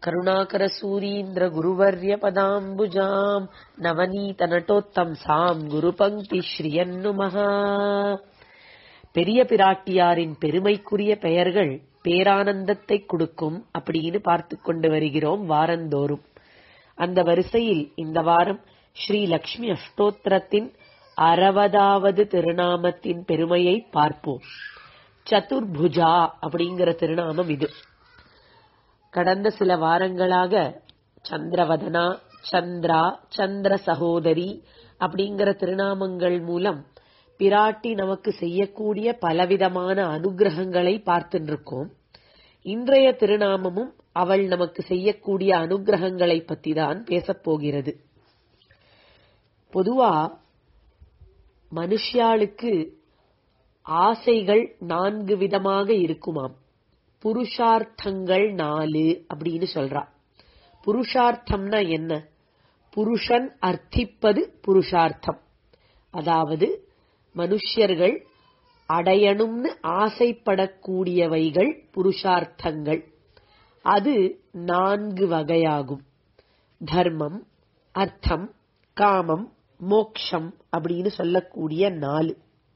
करुणाकरसूरीन्द्रगुरुवर्यपदाम्बुजाम् நவநீதநட்டோத்தம்சாம் குருபங்கி ஸ்ரீயன்னுமஹா பெரிய பிராட்டியாரின் பெருமைக்குரிய பெயர்கள் பேரானந்தத்தை கொடுக்கும் அப்படின்னு பார்த்து கொண்டு வருகிறோம் வாரந்தோறும் அந்த வரிசையில் இந்த வாரம் ஸ்ரீ லக்ஷ்மி அஷ்டோத்திரத்தின் அறுபதாவது திருநாமத்தின் பெருமையை பார்ப்போம் சதுர்புஜா அப்படிங்கிற திருநாமம் இது கடந்த சில வாரங்களாக சந்திரவதனா சந்திரா சந்திர சகோதரி அப்படிங்கிற திருநாமங்கள் மூலம் பிராட்டி நமக்கு செய்யக்கூடிய பலவிதமான அனுகிரகங்களை பார்த்துட்டு இருக்கோம் இன்றைய திருநாமமும் அவள் நமக்கு செய்யக்கூடிய அனுகிரகங்களை பத்தி தான் பேசப் போகிறது பொதுவா மனுஷியாளுக்கு ஆசைகள் நான்கு விதமாக இருக்குமாம் புருஷார்த்தங்கள் நாலு அப்படின்னு சொல்றா புருஷார்த்தம்னா என்ன புருஷன் அர்த்திப்பது புருஷார்த்தம் அதாவது மனுஷ்யர்கள் அடையணும்னு ஆசைப்படக்கூடியவைகள் புருஷார்த்தங்கள் அது நான்கு வகையாகும் தர்மம் அர்த்தம் காமம் மோக்ஷம் அப்படின்னு சொல்லக்கூடிய நாலு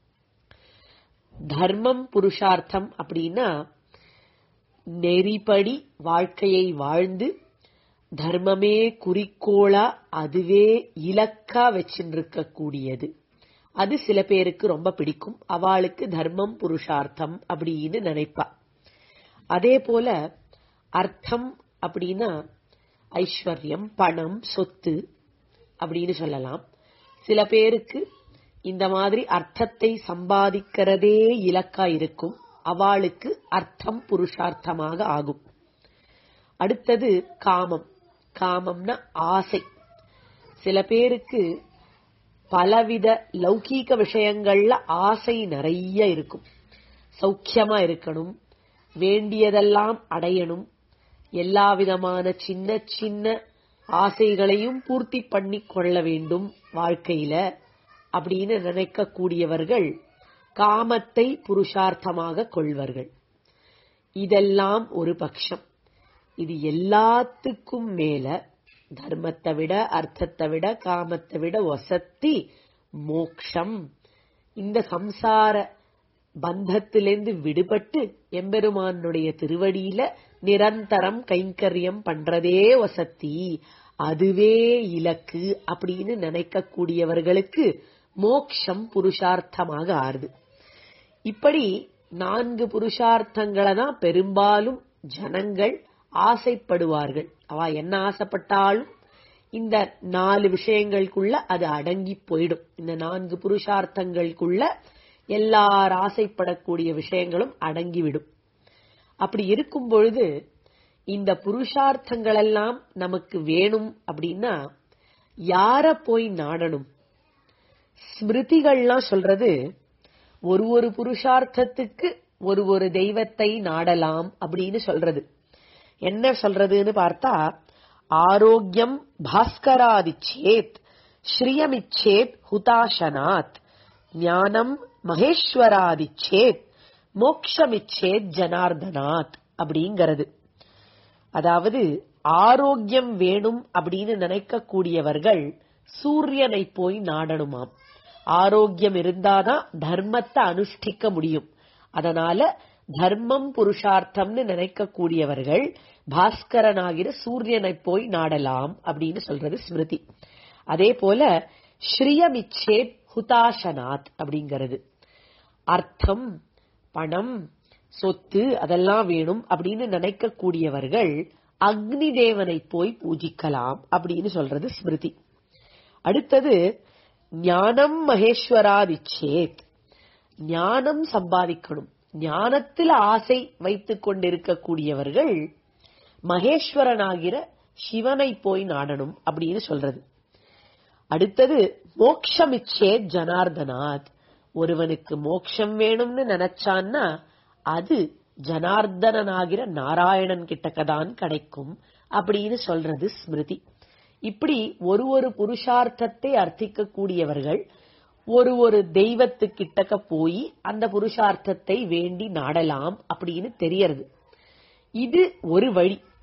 தர்மம் புருஷார்த்தம் அப்படின்னா நெறிப்படி வாழ்க்கையை வாழ்ந்து தர்மமே குறிக்கோளா அதுவே இலக்கா வச்சுருக்க கூடியது அது சில பேருக்கு ரொம்ப பிடிக்கும் அவளுக்கு தர்மம் புருஷார்த்தம் அப்படின்னு நினைப்பா அதே போல அர்த்தம் அப்படின்னா ஐஸ்வர்யம் பணம் சொத்து அப்படின்னு சொல்லலாம் சில பேருக்கு இந்த மாதிரி அர்த்தத்தை சம்பாதிக்கிறதே இலக்கா இருக்கும் அவளுக்கு அர்த்தம் புருஷார்த்தமாக ஆகும் அடுத்தது காமம் காமம்னா ஆசை சில பேருக்கு பலவித லௌகீக விஷயங்கள்ல ஆசை நிறைய இருக்கும் சௌக்கியமா இருக்கணும் வேண்டியதெல்லாம் அடையணும் எல்லா விதமான சின்ன சின்ன ஆசைகளையும் பூர்த்தி பண்ணி கொள்ள வேண்டும் வாழ்க்கையில அப்படின்னு நினைக்கக்கூடியவர்கள் காமத்தை புருஷார்த்தமாக கொள்வர்கள் இதெல்லாம் ஒரு பட்சம் இது எல்லாத்துக்கும் மேல தர்மத்தை விட அர்த்தத்தை விட காமத்தை விட ஒசத்தி மோக்ஷம் இந்த சம்சார பந்தத்திலிருந்து விடுபட்டு எம்பெருமானுடைய திருவடியில நிரந்தரம் கைங்கரியம் பண்றதே வசத்தி அதுவே இலக்கு அப்படின்னு நினைக்கக்கூடியவர்களுக்கு மோக்ஷம் புருஷார்த்தமாக ஆறுது இப்படி நான்கு புருஷார்த்தங்களை தான் பெரும்பாலும் ஜனங்கள் ஆசைப்படுவார்கள் அவ என்ன ஆசைப்பட்டாலும் இந்த நாலு விஷயங்களுக்குள்ள அது அடங்கி போயிடும் இந்த நான்கு புருஷார்த்தங்களுக்குள்ள எல்லார் ஆசைப்படக்கூடிய விஷயங்களும் அடங்கிவிடும் அப்படி இருக்கும் பொழுது இந்த புருஷார்த்தங்கள் எல்லாம் நமக்கு வேணும் அப்படின்னா யார போய் நாடணும் ஸ்மிருதிகள்லாம் சொல்றது ஒரு ஒரு புருஷார்த்தத்துக்கு ஒரு ஒரு தெய்வத்தை நாடலாம் அப்படின்னு சொல்றது என்ன சொல்றதுன்னு பார்த்தா ஆரோக்கியம் பாஸ்கராதிச்சேத் ஸ்ரீயமிச்சேத் ஹுதாசனாத் ஞானம் மகேஸ்வராதிச்சேத் மோக்ஷமிச்சேத் ஜனார்தனாத் அப்படிங்கிறது அதாவது ஆரோக்கியம் வேணும் அப்படின்னு நினைக்கக்கூடியவர்கள் சூரியனை போய் நாடணுமாம் ஆரோக்கியம் இருந்தாதான் தர்மத்தை அனுஷ்டிக்க முடியும் அதனால தர்மம் புருஷார்த்தம்னு நினைக்கக்கூடியவர்கள் பாஸ்கரனாகிற சூரியனை போய் நாடலாம் அப்படின்னு சொல்றது ஸ்மிருதி அதே போல ஸ்ரீயமிச்சேத் ஹுதாசனாத் அப்படிங்கிறது அர்த்தம் பணம் சொத்து அதெல்லாம் வேணும் அப்படின்னு நினைக்கக்கூடியவர்கள் அக்னி தேவனை போய் பூஜிக்கலாம் அப்படின்னு சொல்றது ஸ்மிருதி அடுத்தது ஞானம் மகேஸ்வராதிச்சேத் ஞானம் சம்பாதிக்கணும் ஞானத்தில் ஆசை வைத்துக் கொண்டிருக்கக்கூடியவர்கள் மகேஸ்வரனாகிற சிவனை போய் நாடணும் அப்படின்னு சொல்றது அடுத்தது மோக்ஷமிச்சே ஜனார்தனாத் ஒருவனுக்கு மோக்ஷம் வேணும்னு நினைச்சான்னா அது ஜனார்தனனாகிற நாராயணன் கிட்டக்கதான் கிடைக்கும் அப்படின்னு சொல்றது ஸ்மிருதி இப்படி ஒரு ஒரு புருஷார்த்தத்தை அர்த்திக்க கூடியவர்கள் ஒரு ஒரு தெய்வத்துக்கிட்டக்க போய் அந்த புருஷார்த்தத்தை வேண்டி நாடலாம் அப்படின்னு தெரியறது இது ஒரு வழி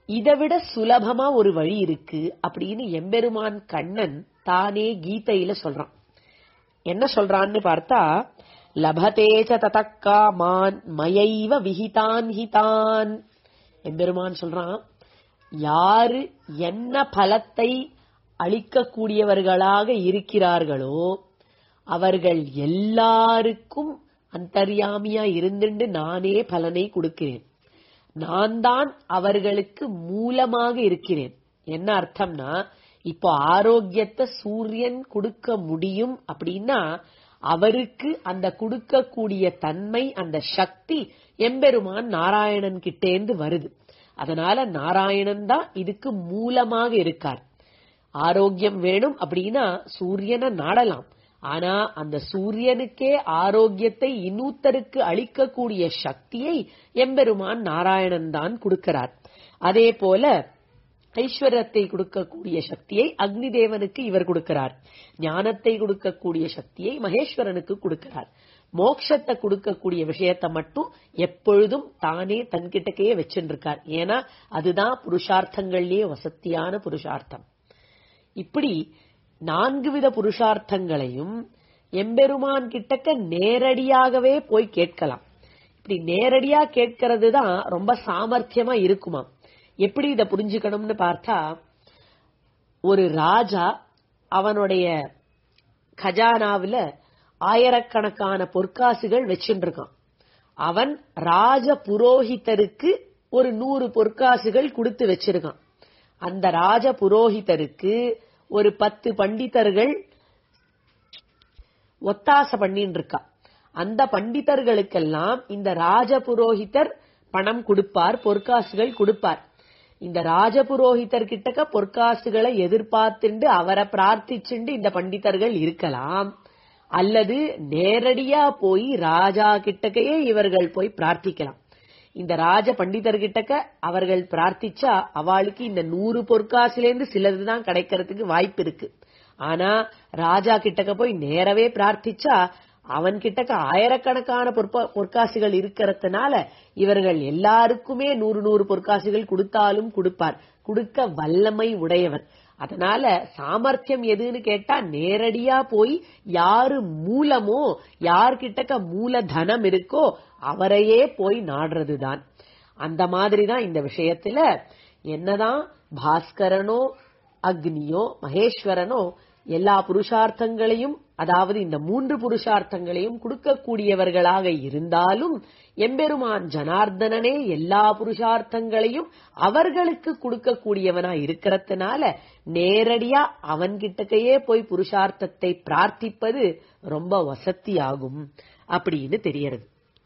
இதை விட சுலபமா ஒரு வழி இருக்கு அப்படின்னு எம்பெருமான் கண்ணன் தானே கீதையில சொல்றான் என்ன சொல்றான்னு பார்த்தா லபதேச்ச ததக்காமான் மயைவ விஹிதான் ஹிதான் எம்பெருமான் சொல்றான் யாரு என்ன பலத்தை அளிக்கக்கூடியவர்களாக இருக்கிறார்களோ அவர்கள் எல்லாருக்கும் அந்தர்யாமியா இருந்துண்டு நானே பலனை கொடுக்கிறேன் நான் தான் அவர்களுக்கு மூலமாக இருக்கிறேன் என்ன அர்த்தம்னா இப்போ ஆரோக்கியத்தை சூரியன் கொடுக்க முடியும் அப்படின்னா அவருக்கு அந்த கொடுக்கக்கூடிய தன்மை அந்த சக்தி எம்பெருமான் நாராயணன் கிட்டேந்து வருது அதனால நாராயணன் தான் இதுக்கு மூலமாக இருக்கார் ஆரோக்கியம் வேணும் அப்படின்னா சூரியனை நாடலாம் ஆனா அந்த சூரியனுக்கே ஆரோக்கியத்தை இன்னூத்தருக்கு அளிக்கக்கூடிய சக்தியை எம்பெருமான் நாராயணன் தான் கொடுக்கிறார் அதே போல ஐஸ்வர்யத்தை கொடுக்கக்கூடிய சக்தியை அக்னி தேவனுக்கு இவர் கொடுக்கிறார் ஞானத்தை கொடுக்கக்கூடிய சக்தியை மகேஸ்வரனுக்கு கொடுக்கிறார் மோட்சத்தை கொடுக்கக்கூடிய விஷயத்தை மட்டும் எப்பொழுதும் தானே தன்கிட்டக்கே வச்சுருக்கார் ஏன்னா அதுதான் புருஷார்த்தங்கள்லயே வசத்தியான புருஷார்த்தம் இப்படி நான்கு வித புருஷார்த்தங்களையும் எம்பெருமான் கிட்டக்க நேரடியாகவே போய் கேட்கலாம் இப்படி நேரடியா கேட்கறது தான் ரொம்ப சாமர்த்தியமா இருக்குமா எப்படி இத புரிஞ்சுக்கணும்னு பார்த்தா ஒரு ராஜா அவனுடைய கஜானாவில ஆயிரக்கணக்கான பொற்காசுகள் வச்சுட்டு இருக்கான் அவன் ராஜ புரோஹிதருக்கு ஒரு நூறு பொற்காசுகள் கொடுத்து வச்சிருக்கான் அந்த ராஜ புரோஹிதருக்கு ஒரு பத்து பண்டிதர்கள் ஒத்தாசை பண்ணின்னு இருக்கா அந்த பண்டிதர்களுக்கெல்லாம் இந்த ராஜ புரோஹிதர் பணம் கொடுப்பார் பொற்காசுகள் கொடுப்பார் இந்த ராஜ புரோஹிதர் கிட்டக்க பொற்காசுகளை எதிர்பார்த்துண்டு அவரை பிரார்த்திச்சுண்டு இந்த பண்டிதர்கள் இருக்கலாம் அல்லது நேரடியா போய் ராஜா கிட்டக்கையே இவர்கள் போய் பிரார்த்திக்கலாம் இந்த ராஜ பண்டிதர் கிட்டக்க அவர்கள் பிரார்த்திச்சா அவளுக்கு இந்த நூறு பொற்காசுலேருந்து சிலதுதான் கிடைக்கிறதுக்கு வாய்ப்பு இருக்கு ஆனா ராஜா கிட்டக்க போய் நேரவே பிரார்த்திச்சா அவன் கிட்டக்க ஆயிரக்கணக்கான பொற்ப- பொற்காசுகள் இருக்கிறதுனால இவர்கள் எல்லாருக்குமே நூறு நூறு பொற்காசுகள் கொடுத்தாலும் கொடுப்பார் கொடுக்க வல்லமை உடையவர் அதனால சாமர்த்தியம் எதுன்னு கேட்டா நேரடியா போய் யாரு மூலமோ யார்கிட்டக்க மூல தனம் இருக்கோ அவரையே போய் நாடுறதுதான் அந்த மாதிரி தான் இந்த விஷயத்துல என்னதான் பாஸ்கரனோ அக்னியோ மகேஸ்வரனோ எல்லா புருஷார்த்தங்களையும் அதாவது இந்த மூன்று புருஷார்த்தங்களையும் கொடுக்கக்கூடியவர்களாக இருந்தாலும் எம்பெருமான் ஜனார்தனனே எல்லா புருஷார்த்தங்களையும் அவர்களுக்கு கொடுக்கக்கூடியவனா இருக்கிறதுனால நேரடியா அவன்கிட்டக்கையே போய் புருஷார்த்தத்தை பிரார்த்திப்பது ரொம்ப வசத்தியாகும் அப்படின்னு தெரியறது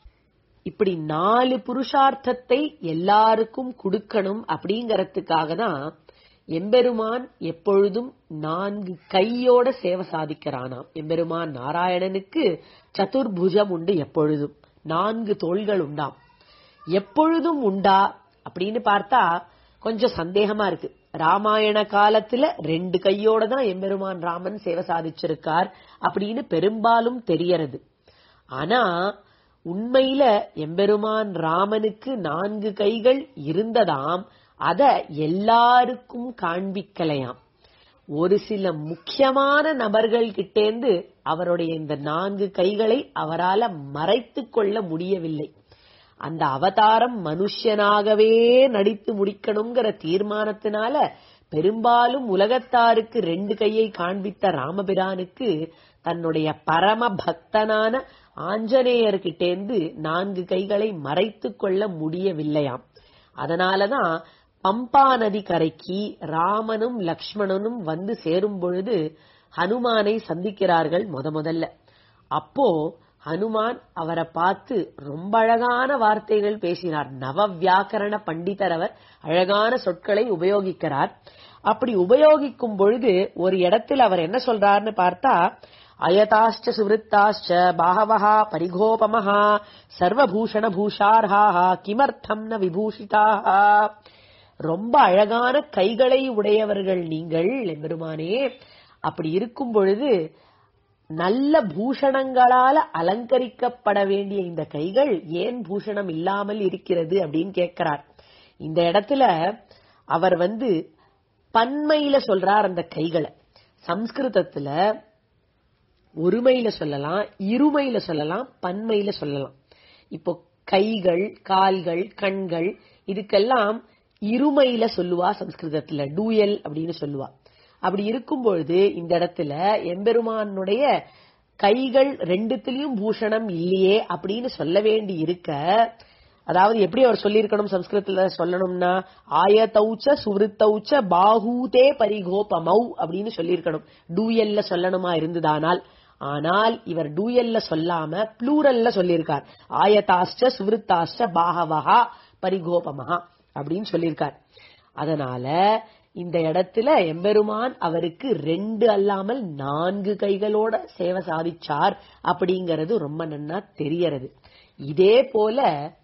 இப்படி நாலு புருஷார்த்தத்தை எல்லாருக்கும் கொடுக்கணும் அப்படிங்கறதுக்காக தான் எம்பெருமான் எப்பொழுதும் நான்கு கையோட சேவை சாதிக்கிறானாம் எம்பெருமான் நாராயணனுக்கு சதுர்புஜம் உண்டு எப்பொழுதும் நான்கு தோள்கள் உண்டாம் எப்பொழுதும் உண்டா அப்படின்னு பார்த்தா கொஞ்சம் சந்தேகமா இருக்கு ராமாயண காலத்துல ரெண்டு கையோட தான் எம்பெருமான் ராமன் சேவை சாதிச்சிருக்கார் அப்படின்னு பெரும்பாலும் தெரியறது ஆனா உண்மையில எம்பெருமான் ராமனுக்கு நான்கு கைகள் இருந்ததாம் அத எல்லாருக்கும் காண்பிக்கலையாம் ஒரு சில முக்கியமான நபர்கள் கிட்டேந்து அவருடைய இந்த நான்கு கைகளை அவரால மறைத்துக் கொள்ள முடியவில்லை அந்த அவதாரம் மனுஷனாகவே நடித்து முடிக்கணுங்கிற தீர்மானத்தினால பெரும்பாலும் உலகத்தாருக்கு ரெண்டு கையை காண்பித்த ராமபிரானுக்கு தன்னுடைய பரம பக்தனான ஆஞ்சநேயர்கிட்டேந்து நான்கு கைகளை மறைத்துக் கொள்ள முடியவில்லையாம் அதனாலதான் பம்பா நதி கரைக்கு ராமனும் லக்ஷ்மணனும் வந்து சேரும் பொழுது ஹனுமானை சந்திக்கிறார்கள் முத முதல்ல அப்போ ஹனுமான் அவரை பார்த்து ரொம்ப அழகான வார்த்தைகள் பேசினார் நவ வியாக்கரண பண்டிதர் அவர் அழகான சொற்களை உபயோகிக்கிறார் அப்படி உபயோகிக்கும் பொழுது ஒரு இடத்தில் அவர் என்ன சொல்றாருன்னு பார்த்தா அயதாஷ்ட சுவிருத்தாஷ்ட பாகவஹா பரிகோபமஹா சர்வபூஷண பூஷார்ஹாஹா கிமர்த்தம் ந விபூஷிதாஹா ரொம்ப அழகான கைகளை உடையவர்கள் நீங்கள் எம்பெருமானே அப்படி இருக்கும் பொழுது நல்ல பூஷணங்களால அலங்கரிக்கப்பட வேண்டிய இந்த கைகள் ஏன் பூஷணம் இல்லாமல் இருக்கிறது அப்படின்னு கேட்கிறார் இந்த இடத்துல அவர் வந்து பன்மையில சொல்றார் அந்த கைகளை சம்ஸ்கிருதத்துல ஒருமையில சொல்லலாம் இருமையில சொல்லலாம் பன்மையில சொல்லலாம் இப்போ கைகள் கால்கள் கண்கள் இதுக்கெல்லாம் இருமையில சொல்லுவா சம்ஸ்கிருதத்துல டூயல் அப்படின்னு சொல்லுவா அப்படி இருக்கும் பொழுது இந்த இடத்துல எம்பெருமானுடைய கைகள் ரெண்டுத்திலயும் பூஷணம் இல்லையே அப்படின்னு சொல்ல வேண்டி இருக்க அதாவது எப்படி அவர் சொல்லியிருக்கணும் சம்ஸ்கிருதத்துல சொல்லணும்னா ஆயத்தௌச்ச சுவிருத்தௌச்ச பாகூதே பரிகோபமௌ அப்படின்னு சொல்லியிருக்கணும் டூயல்ல சொல்லணுமா இருந்ததானால் ஆனால் இவர் டூயல்ல சொல்லாம ப்ளூரல்ல சொல்லியிருக்கார் ஆயதாஷ்ட சுவிருத்தாஷ்ட பாகவஹா பரிகோபமஹா அப்படின்னு சொல்லியிருக்கார் அதனால இந்த இடத்துல எம்பெருமான் அவருக்கு ரெண்டு அல்லாமல் நான்கு கைகளோட சேவை சாதிச்சார் அப்படிங்கறது ரொம்ப நன்னா தெரியறது இதே போல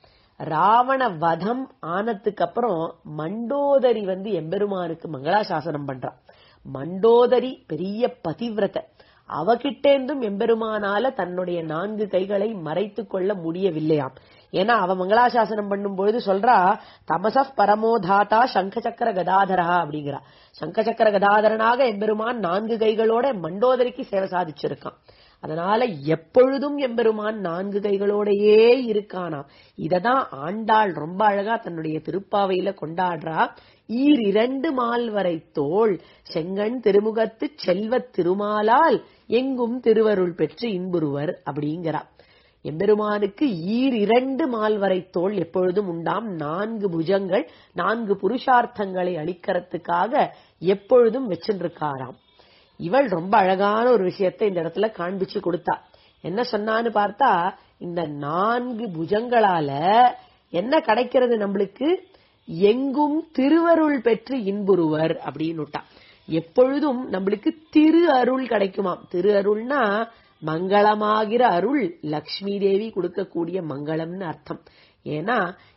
ராவண வதம் ஆனதுக்கு அப்புறம் மண்டோதரி வந்து எம்பெருமானுக்கு மங்களாசாசனம் பண்றான் மண்டோதரி பெரிய பதிவிரத அவகிட்டேந்தும் எம்பெருமானால தன்னுடைய நான்கு கைகளை மறைத்து கொள்ள முடியவில்லையாம் ஏன்னா அவ மங்களாசாசனம் பண்ணும் பொழுது சொல்றா தமசப் பரமோதாத்தா சங்க சக்கர கதாதரா அப்படிங்கிறா சங்க சக்கர கதாதரனாக எம்பெருமான் நான்கு கைகளோட மண்டோதரிக்கு சேவை சாதிச்சிருக்கான் அதனால எப்பொழுதும் எம்பெருமான் நான்கு கைகளோடையே இருக்கானாம் இததான் ஆண்டாள் ரொம்ப அழகா தன்னுடைய திருப்பாவையில கொண்டாடுறா ஈர் இரண்டு மால்வரை தோள் செங்கண் திருமுகத்து செல்வத் திருமாலால் எங்கும் திருவருள் பெற்று இன்புருவர் அப்படிங்கிறா எம்பெருமானுக்கு ஈர் இரண்டு மால்வரை தோள் எப்பொழுதும் உண்டாம் நான்கு புஜங்கள் நான்கு புருஷார்த்தங்களை அளிக்கிறதுக்காக எப்பொழுதும் வச்சுருக்காராம் இவள் ரொம்ப அழகான ஒரு விஷயத்தை இந்த இடத்துல காண்பிச்சு கொடுத்தா என்ன சொன்னான்னு பார்த்தா இந்த நான்கு புஜங்களால என்ன கிடைக்கிறது நம்மளுக்கு எங்கும் திருவருள் பெற்று இன்புருவர் அப்படின்னுட்டா எப்பொழுதும் நம்மளுக்கு திரு அருள் கிடைக்குமாம் திரு அருள்னா மங்களமாகிற அருள் லக்ஷ்மி தேவி கொடுக்கக்கூடிய மங்களம்னு அர்த்தம் ஏன்னா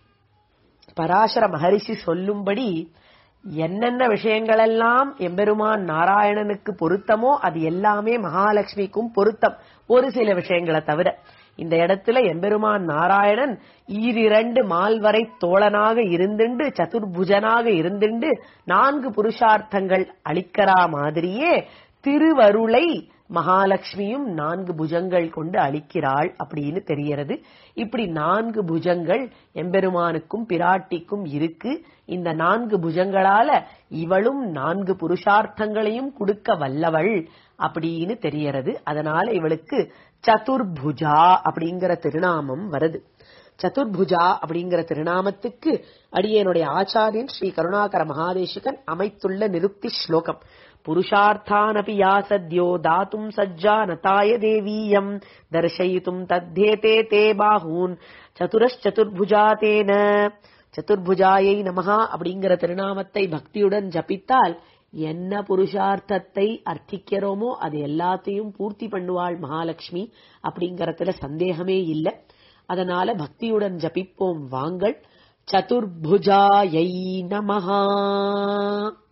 பராசர மகரிஷி சொல்லும்படி என்னென்ன விஷயங்களெல்லாம் எம்பெருமான் நாராயணனுக்கு பொருத்தமோ அது எல்லாமே மகாலட்சுமிக்கும் பொருத்தம் ஒரு சில விஷயங்களை தவிர இந்த இடத்துல எம்பெருமான் நாராயணன் ஈரிரண்டு மால்வரை தோழனாக இருந்துண்டு சதுர்புஜனாக இருந்துண்டு நான்கு புருஷார்த்தங்கள் அளிக்கிறா மாதிரியே திருவருளை மகாலட்சுமியும் நான்கு புஜங்கள் கொண்டு அளிக்கிறாள் அப்படின்னு தெரியறது இப்படி நான்கு புஜங்கள் எம்பெருமானுக்கும் பிராட்டிக்கும் இருக்கு இந்த நான்கு புஜங்களால இவளும் நான்கு புருஷார்த்தங்களையும் கொடுக்க வல்லவள் அப்படின்னு தெரியறது அதனால இவளுக்கு சதுர்புஜா அப்படிங்கிற திருநாமம் வருது சதுர்புஜா அப்படிங்கிற திருநாமத்துக்கு அடியனுடைய ஆச்சாரியன் ஸ்ரீ கருணாகர மகாதேசிகன் அமைத்துள்ள நிருக்தி ஸ்லோகம் புருஷார்த்தானபி யா சத்யோ தாத்தும் சஜ்ஜா நதாய தேவீயம் தர்ஷயித்தும் தத்தேதே தே பாகூன் சதுரஷ்சதுர்புஜா தேன சதுர்புஜாயை நமஹா அப்படிங்கிற திருநாமத்தை பக்தியுடன் ஜபித்தால் என்ன புருஷார்த்தத்தை அர்த்திக்கிறோமோ அது எல்லாத்தையும் பூர்த்தி பண்ணுவாள் மகாலட்சுமி அப்படிங்கறதுல சந்தேகமே இல்லை அதனால பக்தியுடன் ஜபிப்போம் வாங்கள் சதுர்புஜாயை நமஹா